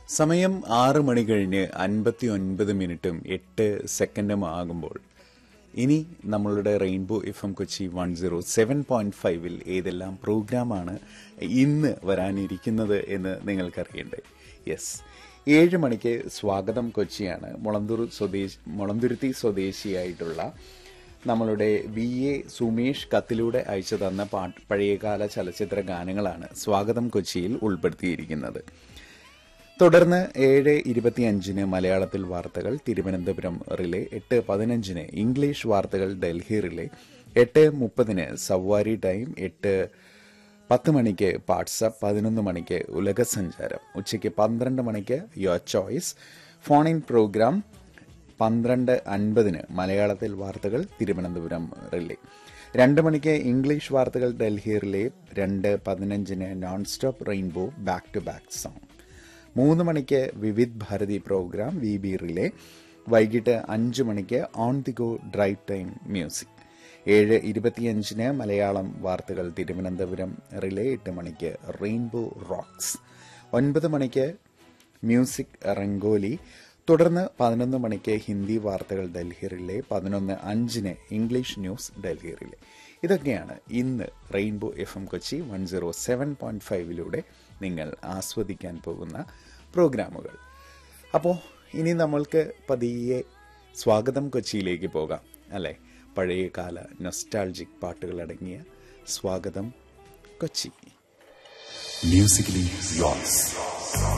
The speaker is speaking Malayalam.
സമയം ആറ് മണി കഴിഞ്ഞ് അൻപത്തി ഒൻപത് മിനിറ്റും എട്ട് സെക്കൻഡും ആകുമ്പോൾ ഇനി നമ്മളുടെ Rainbow F M Kochi one zero seven point ഫൈവിൽ ഏതെല്ലാം പ്രോഗ്രാമാണ് ഇന്ന് വരാനിരിക്കുന്നത് എന്ന് നിങ്ങൾക്കറിയണ്ടേ യെസ് ഏഴ് മണിക്ക് സ്വാഗതം കൊച്ചിയാണ് മുളന്തൂർ സ്വദേശി മുളന്തുരുത്തി സ്വദേശിയായിട്ടുള്ള നമ്മളുടെ വി എ സുമേഷ് കത്തിലൂടെ അയച്ചു തന്ന പാട്ട് പഴയകാല ചലച്ചിത്ര ഗാനങ്ങളാണ് സ്വാഗതം കൊച്ചിയിൽ ഉൾപ്പെടുത്തിയിരിക്കുന്നത് തുടർന്ന് ഏഴ് ഇരുപത്തിയഞ്ചിന് മലയാളത്തിൽ വാർത്തകൾ തിരുവനന്തപുരം റിലേ എട്ട് പതിനഞ്ചിന് ഇംഗ്ലീഷ് വാർത്തകൾ ഡൽഹി റിലേ എട്ട് മുപ്പതിന് സവാരി ടൈം എട്ട് പത്ത് മണിക്ക് വാട്സപ്പ് പതിനൊന്ന് മണിക്ക് ഉലകസഞ്ചാരം ഉച്ചയ്ക്ക് പന്ത്രണ്ട് മണിക്ക് your choice phone in program പന്ത്രണ്ട് അൻപതിന് മലയാളത്തിൽ വാർത്തകൾ തിരുവനന്തപുരം റിലേ രണ്ട് മണിക്ക് ഇംഗ്ലീഷ് വാർത്തകൾ ഡൽഹി റിലേ രണ്ട് പതിനഞ്ചിന് non stop Rainbow back to back song മൂന്ന് മണിക്ക് Vividh Bharati program V B relay വൈകിട്ട് അഞ്ച് മണിക്ക് on the go drive time music ഏഴ് ഇരുപത്തിയഞ്ചിന് മലയാളം വാർത്തകൾ തിരുവനന്തപുരം റിലേ എട്ട് മണിക്ക് റെയിൻബോ റോക്സ് ഒൻപത് മണിക്ക് മ്യൂസിക് റംഗോലി തുടർന്ന് പതിനൊന്ന് മണിക്ക് ഹിന്ദി വാർത്തകൾ ഡൽഹി റിലേ പതിനൊന്ന് അഞ്ചിന് ഇംഗ്ലീഷ് ന്യൂസ് ഡൽഹി റിലേ ഇതൊക്കെയാണ് ഇന്ന് Rainbow F M Kochi one zero seven point ഫൈവിലൂടെ നിങ്ങൾ ആസ്വദിക്കാൻ പോകുന്ന പ്രോഗ്രാമുകൾ അപ്പോൾ ഇനി നമ്മൾക്ക് പതിയെ സ്വാഗതം കൊച്ചിയിലേക്ക് പോകാം അല്ലേ പഴയകാല നൊസ്റ്റാൾജിക് പാട്ടുകളടങ്ങിയ സ്വാഗതം കൊച്ചി Musically yours.